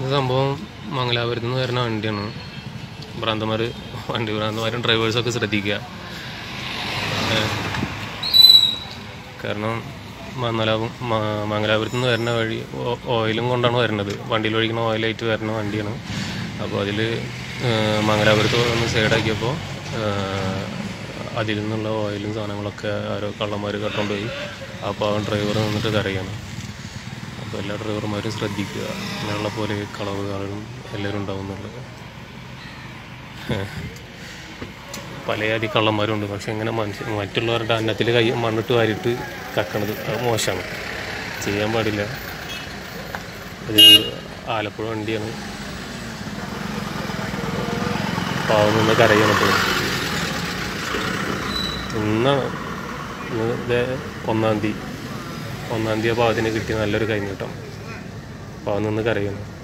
സംഭവം മംഗലാപുരത്ത് നിന്ന് വരുന്ന വണ്ടിയാണ് ഭ്രാന്തന്മാർ വണ്ടി ഭ്രാന്തന്മാരും ഡ്രൈവേഴ്സൊക്കെ ശ്രദ്ധിക്കുക ഏ, കാരണം മംഗലാപുരം മംഗലാപുരത്ത് നിന്ന് വരുന്ന വഴി ഓ- ഓയിലും കൊണ്ടാണ് വരുന്നത് വണ്ടിയിൽ ഒഴിക്കുന്ന ഓയിലായിട്ട് വരുന്ന വണ്ടിയാണ് അപ്പോൾ അതിൽ മംഗലാപുരത്ത് ഒന്ന് സൈഡാക്കിയപ്പോൾ അതിൽ നിന്നുള്ള ഓയിലും സാധനങ്ങളൊക്കെ ആരോ കള്ളന്മാർ കട്ടുകൊണ്ടുപോയി അപ്പോൾ അവൻ ഡ്രൈവർ നിന്നിട്ട് കരയാണ് അപ്പോൾ എല്ലാ ഡ്രൈവർമാരും ശ്രദ്ധിക്കുക ഇങ്ങനെയുള്ള പോലെ കളവുകളും എല്ലാവരും ഉണ്ടാവുന്നുള്ളത് പലയാതി കള്ളന്മാരുണ്ട് പക്ഷെ ഇങ്ങനെ മനുഷ്യ മറ്റുള്ളവരുടെ അന്നത്തിൽ കൈ മണ്ണിട്ട് വാരിയിട്ട് കക്കണത് അത് മോശമാണ് ചെയ്യാൻ പാടില്ല ഒരു ആലപ്പുഴ വണ്ടിയാണ് പാവം നിന്ന് കരയണപ്പോൾ ഇന്നാണ് ഇന്ന് ദേ ഒന്നാം തീയതി ഒന്നാം തീയതി അപ്പോൾ അതിന് കിട്ടിയ നല്ലൊരു കൈനീട്ടം പാവം നിന്ന് കരയുന്നു